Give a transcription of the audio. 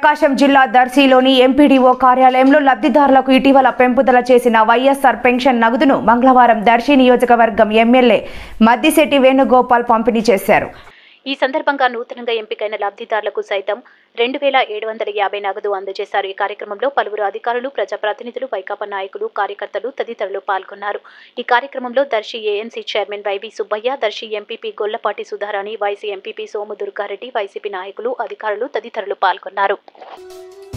ప్రకాశం జిల్లా దర్శిలోని ఎంపీడీఓ కార్యాలయంలో లబ్ధిదారులకు ఇటీవల పెంపుదల చేసిన వైఎస్ఆర్ పెన్షన్ నగదును మంగళవారం దర్శి నియోజకవర్గం ఎమ్మెల్యే మద్దిశెట్టి వేణుగోపాల్ పంపిణీ చేశారు ఈ సందర్భంగా నూతనంగా ఎంపికైన లబ్ధిదారులకు సైతం రెండు వేల ఏడు వందల యాభై నగదు అందజేశారు ఈ కార్యక్రమంలో పలువురు అధికారులు ప్రజాప్రతినిధులు వైకాపా నాయకులు కార్యకర్తలు తదితరులు పాల్గొన్నారు ఈ కార్యక్రమంలో Darsi AMC chairman YV Subbaiah Darsi MPP Gollapati Sudharani YC MPP Somu Durgareddy YCP నాయకులు అధికారులు తదితరులు పాల్గొన్నారు